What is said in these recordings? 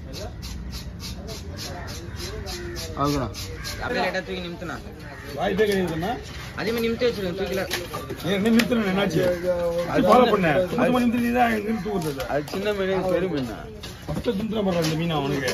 అవునా அப்படியே லைட்டா தூக்கி நிமித்துனா வாய்ப்பே கிடையாதுன்னா அதே மாதிரி நிமித்தி வச்சிருக்கேன் தூக்கில ஏற்கனவே நிறுத்தணும் என்னாச்சு அது ஃபாலோ பண்ணேன் சுத்தமாக நிறுத்தி தான் நிறுத்தி விடுறது அது சின்ன மீன் பெரும் மீன் ஃபஸ்ட்டு துண்டுற மாதிரி அந்த மீன் அவனுக்கு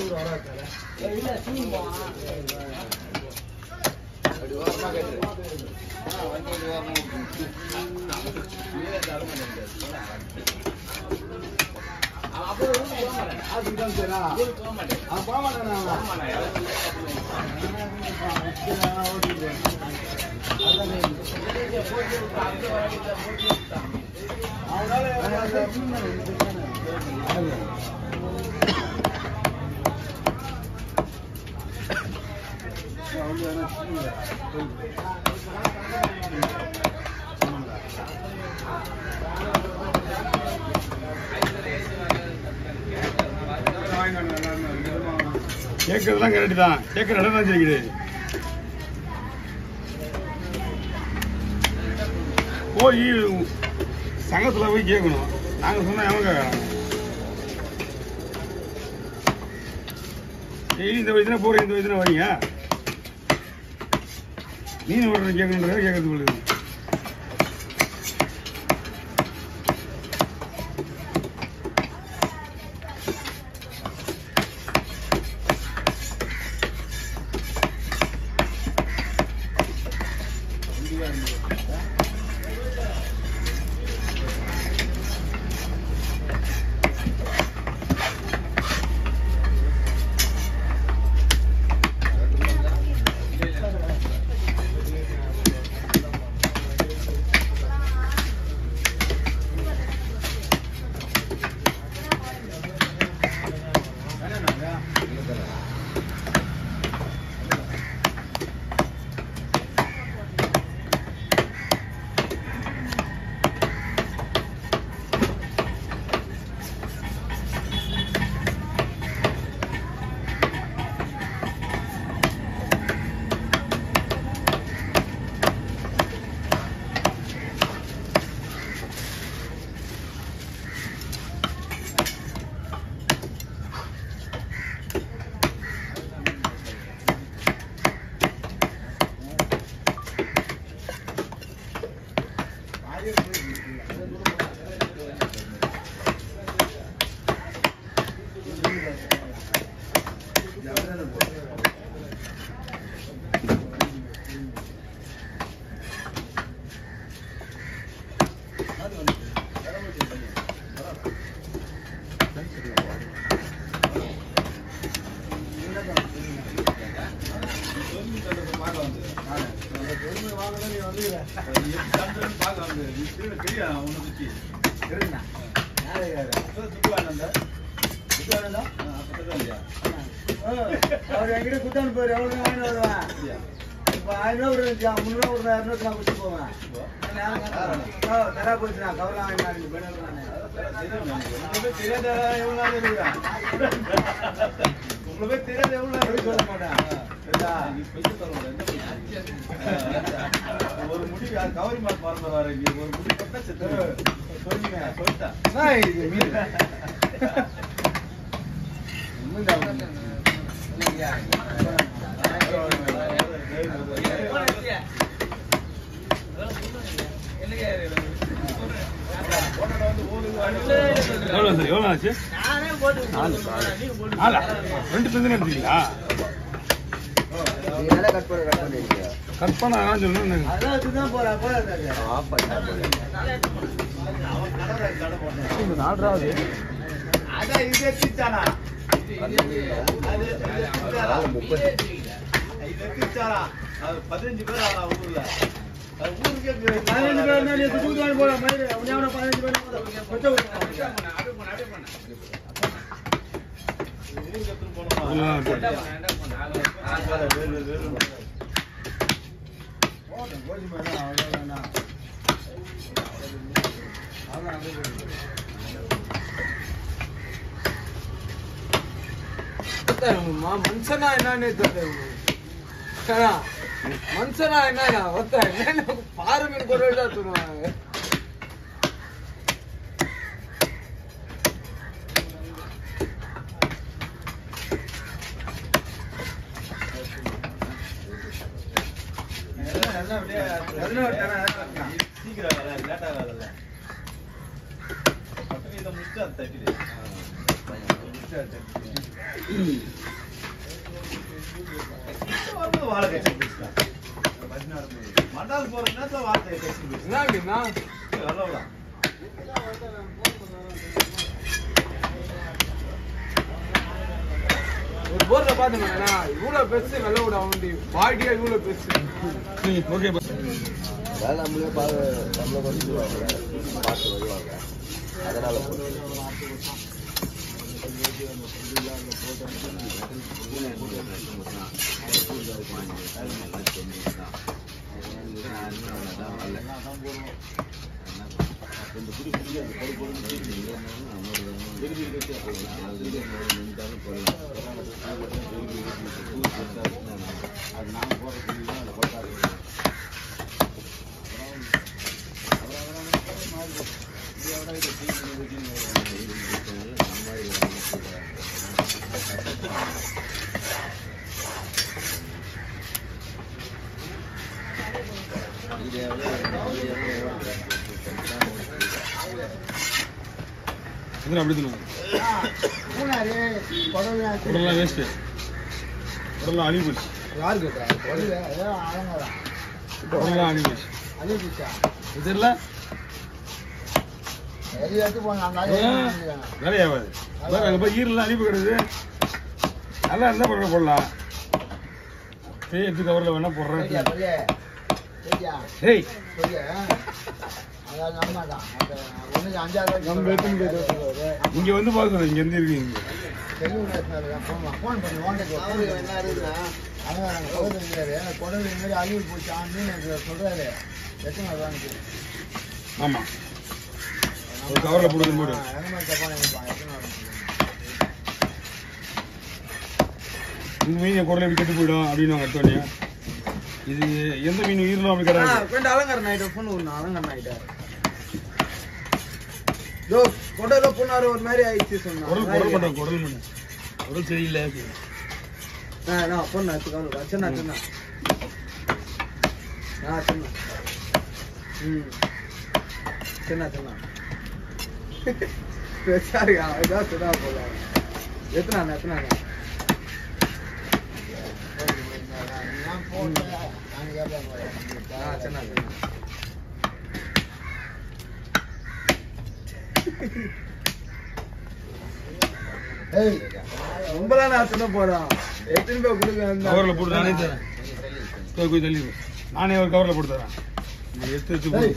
கேட்கறதுலாம் கரெக்டு தான் கேட்கற இடம் தான் சரிக்குது போய் சங்கத்தில் போய் கேட்கணும் நாங்கள் சொன்னா எவன் கேட்கறான் டெய்லி இந்த வயசுல போகிற இந்த வயசுல வரீங்க மீன் விடுறது கேட்கணுன்றது கேட்கறது பொழுது அவர் என்கிட்ட குத்தான்னு போயிரு எவ்வளவு வாங்கிட்டு வருவேன் இப்ப ஆயிரம் ரூபா இருந்துச்சு முந்நூறு ஒரு இரநூறு நான் கொடுத்து போவேன் தரா போச்சு நான் கவலை வாங்கினாரு தெரியாத எவ்வளவு நாள் இருக்கிறேன் உங்களுக்கு போய் தெரியாத எவ்வளவு நாள் சொல்ல மாட்டேன் ஒரு முடி கவரி மார்க் மறந்துடுவாரு இங்க ஒரு முடி பட்டா செத்து சொல்லுங்க சொல்லிட்டேன் நான் இது மீன் எவ்வளோ சார் எவ்வளோ ஆச்சு நாலா ரெண்டு தந்து எடுத்துக்கீங்களா கட் பண்ண கட் பண்ணிருக்கீங்க கட் பண்ண அதான் சொல்லணும் அதான் இதுதான் போறேன் போறேன் ஆஃப் பண்ணா நாலாவது அதான் இது எத்திச்சானா அது முப்பது இது எத்திச்சானா அது பதினஞ்சு பேர் ஆனா ஊர்ல அது ஊருக்கே பதினஞ்சு பேர் இருந்தா நீ குடுத்து போல மயிறு உன்னை பதினஞ்சு பேர் கொச்ச ஊருக்கு எடுத்துட்டு போனோமா மனுஷனா என்னன்னு தெரியல மனுஷனா என்ன ஒத்த என்ன பாரு மீன் பொருள் தான் சொல்லுவாங்க என்ன அப்படியே பதினோரு தானே, அதான். சீக்கிரம் வேலை, லேட் ஆகாதுல்ல. பட்டுன்னு இதை முடிச்சு அதை தட்டிடு. முடிச்சு அதை தட்டிடு. வரும்போது வாழை கட்சி பேசலாம். மண்டால் போற நேரத்துல வார்த்தையை கட்சி பேசலாம். வரலாம். ஒரு போர்ல பாத்துனா இவ்வளவு பெருசு வெள்ள விட அவனுடைய பாடியா இவ்வளவு பெருசு ஓகே நம்மளே பார்த்து நம்மளை வந்து பார்த்து வருவாங்க அதனால இதில் அப்படி தருவாங்க பூனாரு, குடல்ல உடலாம் வேஸ்ட்டு உடலாம் அழிவு போச்சு யாரு கேட்டா? குடல்ல, ஏதோ அலங்காரம். உடலாம் அழிவு போச்சு அழுகி போச்சா? இது தெரியல எது எடுத்து போங்க, அந்த ஆளு ஏன்? வாங்கிக்கிறாங்க. வேலையாகாது பாரு அங்கே போய் ஈரெல்லாம் அழிவு கிடக்குது நல்லா இருந்தால் பண்ணுற போடலாம் ஏய் எடுத்து கவரில் வேணா சரியா, போடுறேன் சரியா? சரியா? ஏய் சரியா? அதான் நம்மதான். அந்த ஒண்ணுக்கு அஞ்சாயிரம் ரூபாய்க்கு இங்கே வந்து பார்க்குறேன் இங்கே இருந்து இருக்கீங்க தெலுங்கு நேஷனல் தான் போன் பண்ணு. போன் பண்ணி வாங்கிட்டு வா. அவன் நாங்க குடல் இருக்கிறாரு. குடல் இந்த மாதிரி அழுகி போச்சா மீன் சொல்றாரு எத்தனை ரூபான்னு ஆமாம் ஒரு கவரில் போடுறது போடு எங்க தப்பான நினைப்பான் எத்தனை ரூபான்னு இந்த மீன் குரலை இப்படி கெட்டு போயிடும் அப்படின்னு அவங்க எடுத்தோடனே இது எந்த மீன் உயிரிலும் அப்படி கிடையாது ఫ్రెండ్ అలంకరణ ఐట ఫోన్ ఉన్నా అలంకరణ ఐట ஜோ கொடல போனாரு ஒரு மாதிரி ஆயிடுச்சு குரல் குரல் சொன்னா பண்ணுறோம் குரல் பண்ண குரல் சரியில்லை நான் பொண்ணு வச்சுக்கோங்க சின்ன சின்ன ஆ சின்ன ம் சின்ன சின்ன பெருசாரியா இதான் சுதா போல எத்தனை எத்தனை நான் போட்டு நான் கேட்பேன் ஆ சின்ன சின்ன ஏய் ரொம்பலாம் நான் சின்ன போறோம் எத்தனை பேர் கொடுக்க கவரில் போட்டு நானே தரேன் போய் போய் தள்ளி வை. நானே ஒரு கவரில் போட்டு தரேன் நீ எடுத்து வச்சு போடு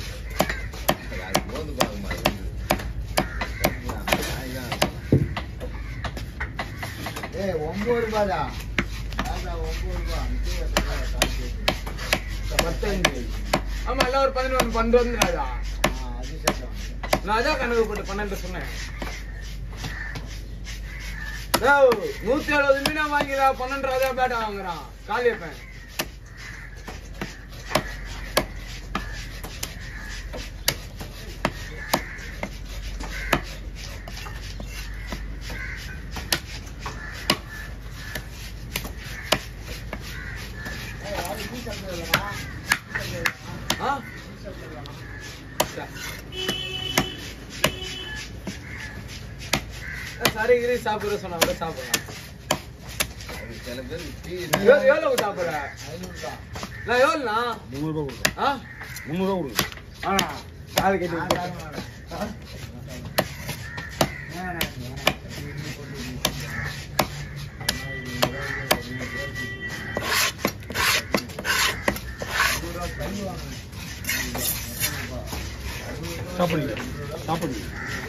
ஏய் ஒன்பது ரூபாய்டா ஆமா, ஒன்பது ரூபாய் பத்தஞ்சு ஆமா எல்லாம் ஒரு பதினொன்று பன்னெண்டு வந்துடாதா ஆ, அது சட்டம் நான் அதான் கணக்கு போட்டு பன்னெண்டு சொன்னேன் டேய், நூத்தி எழுபது மீனா வாங்கிறா பன்னெண்டு ரூபா பேட்டா வாங்குறான் காலியப்பன் ஆ சரி கிரி சாப்பிடுற சொன்னா கூட சாப்பிடலாம் சில பேர் டீ எவ்வளவு எவ்வளவு சாப்பிடுற ஐநூறுதான் நான் எவ்வளோண்ணா முந்நூறுரூவா கொடுங்க ஆ முந்நூறுரூவா கொடுங்க ஆனா காது கட்டி நான் விட்டு. தர மாட்டேன். ஸ்டாப் பண்ணிக்க ஸ்டாப் பண்ணிக்க